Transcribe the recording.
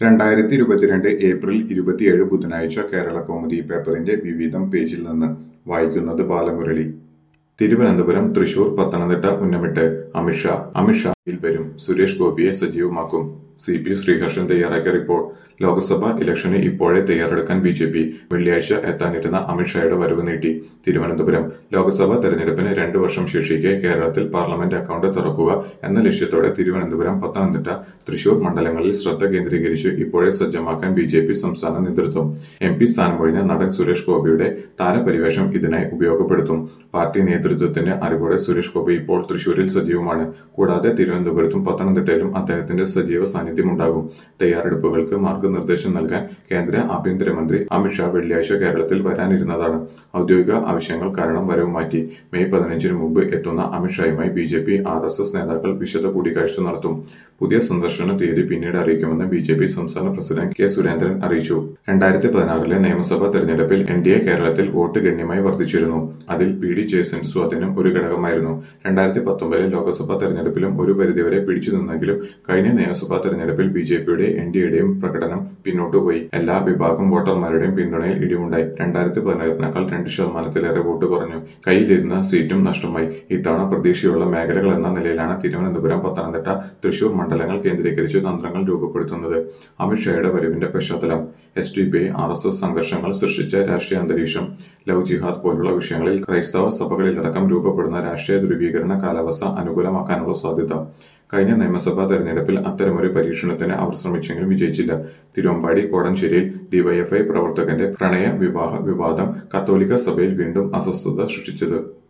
രണ്ടായിരത്തി ഇരുപത്തിരണ്ട് ഏപ്രിൽ ഇരുപത്തിയേഴ് ബുധനാഴ്ച കേരള കൗമുദി പേപ്പറിന്റെ വിവിധം പേജിൽ നിന്ന് വായിക്കുന്നത് ബാലമുരളി തിരുവനന്തപുരം തൃശൂർ പത്തനംതിട്ട ഉന്നമിട്ട് അമിത്ഷാ അമിത്ഷായിൽ വരും സുരേഷ് ഗോപിയെ സജീവമാക്കും സി പി ശ്രീഹർഷൻ തയ്യാറാക്കിയ റിപ്പോർട്ട് ലോക്സഭാ ഇലക്ഷന് ഇപ്പോഴേ തയ്യാറെടുക്കാൻ ബി ജെ പി വെള്ളിയാഴ്ച എത്താനിരുന്ന അമിത്ഷായുടെ വരവ് നീട്ടി തിരുവനന്തപുരം ലോക്സഭാ തെരഞ്ഞെടുപ്പിന് രണ്ടു വർഷം ശേഷിക്കെ കേരളത്തിൽ പാർലമെന്റ് അക്കൗണ്ട് തുറക്കുക എന്ന ലക്ഷ്യത്തോടെ തിരുവനന്തപുരം പത്തനംതിട്ട തൃശൂർ മണ്ഡലങ്ങളിൽ ശ്രദ്ധ കേന്ദ്രീകരിച്ച് ഇപ്പോഴേ സജ്ജമാക്കാൻ ബി ജെ പി സംസ്ഥാന നേതൃത്വം എം പി സ്ഥാനമൊഴിഞ്ഞ നടൻ സുരേഷ് ഗോപിയുടെ താരപരിവേഷം ഇതിനായി ഉപയോഗപ്പെടുത്തും പാർട്ടി നേതൃത്വത്തിന്റെ അറിവോടെ സുരേഷ് ഗോപി ഇപ്പോൾ തൃശൂരിൽ സജീവമാണ് കൂടാതെ തിരുവനന്തപുരത്തും പത്തനംതിട്ടയിലും അദ്ദേഹത്തിന്റെ സജീവ സാന്നിധ്യമുണ്ടാകും തയ്യാറെടുപ്പുകൾക്ക് മാർഗനിർദ്ദേശം നൽകാൻ കേന്ദ്ര ആഭ്യന്തരമന്ത്രി അമിത്ഷാ വെള്ളിയാഴ്ച കേരളത്തിൽ വരാനിരുന്നതാണ് ഔദ്യോഗിക ആവശ്യങ്ങൾ കാരണം വരവ് മാറ്റി മെയ് പതിനഞ്ചിന് മുമ്പ് എത്തുന്ന അമിത്ഷായുമായി B J P R S S നേതാക്കൾ വിശദ കൂടിക്കാഴ്ച നടത്തും പുതിയ സന്ദർശന തീയതി പിന്നീട് അറിയിക്കുമെന്ന് ബി ജെ പി സംസ്ഥാന പ്രസിഡന്റ് കെ സുരേന്ദ്രൻ അറിയിച്ചു രണ്ടായിരത്തി പതിനാറിലെ നിയമസഭാ തെരഞ്ഞെടുപ്പിൽ എൻ ഡി എ കേരളത്തിൽ വോട്ട് ഗണ്യമായി വർദ്ധിച്ചിരുന്നു അതിൽ പി ഡി ജയസിന്റെ സ്വാധീനം ഒരു ഘടകമായിരുന്നു രണ്ടായിരത്തി പത്തൊമ്പതിലെ ലോക്സഭാ തെരഞ്ഞെടുപ്പിലും ഒരു പരിധിവരെ പിടിച്ചു നിന്നെങ്കിലും കഴിഞ്ഞ നിയമസഭാ തെരഞ്ഞെടുപ്പിൽ ബി ജെ പിയുടെ എൻ ഡി എയുടെയും പ്രകടനം പിന്നോട്ടുപോയി എല്ലാ വിഭാഗം വോട്ടർമാരുടെയും പിന്തുണയിൽ ഇടിവുണ്ടായി രണ്ടായിരത്തി പതിനാറിനേക്കാൾ രണ്ട് ശതമാനത്തിലേറെ വോട്ട് കുറഞ്ഞു കയ്യിലിരുന്ന സീറ്റും നഷ്ടമായി ഇത്തവണ പ്രതീക്ഷയുള്ള മേഖലകൾ എന്ന നിലയിലാണ് തിരുവനന്തപുരം പത്തനംതിട്ട തൃശൂർ മണ്ഡലങ്ങൾ കേന്ദ്രീകരിച്ച് തന്ത്രങ്ങൾ രൂപപ്പെടുത്തുന്നത് അമിത്ഷായുടെ വരവിന്റെ പശ്ചാത്തലം S D B R S S സംഘർഷങ്ങൾ സൃഷ്ടിച്ച രാഷ്ട്രീയ അന്തരീക്ഷം ലവ് ജിഹാദ് പോലുള്ള വിഷയങ്ങളിൽ ക്രൈസ്തവ സഭകളിലടക്കം രൂപപ്പെടുന്ന രാഷ്ട്രീയ ധ്രുവീകരണ കാലാവസ്ഥ അനുകൂലമാക്കാനുള്ള സാധ്യത കഴിഞ്ഞ നിയമസഭാ തെരഞ്ഞെടുപ്പിൽ അത്തരമൊരു പരീക്ഷണത്തിന് അവർ ശ്രമിച്ചെങ്കിലും വിജയിച്ചില്ല തിരുവമ്പാടി കോടഞ്ചേരിയിൽ ഡിവൈഎഫ്ഐ പ്രവർത്തകന്റെ പ്രണയ വിവാഹ വിവാദം കത്തോലിക്ക സഭയിൽ വീണ്ടും അസ്വസ്ഥത സൃഷ്ടിച്ചത്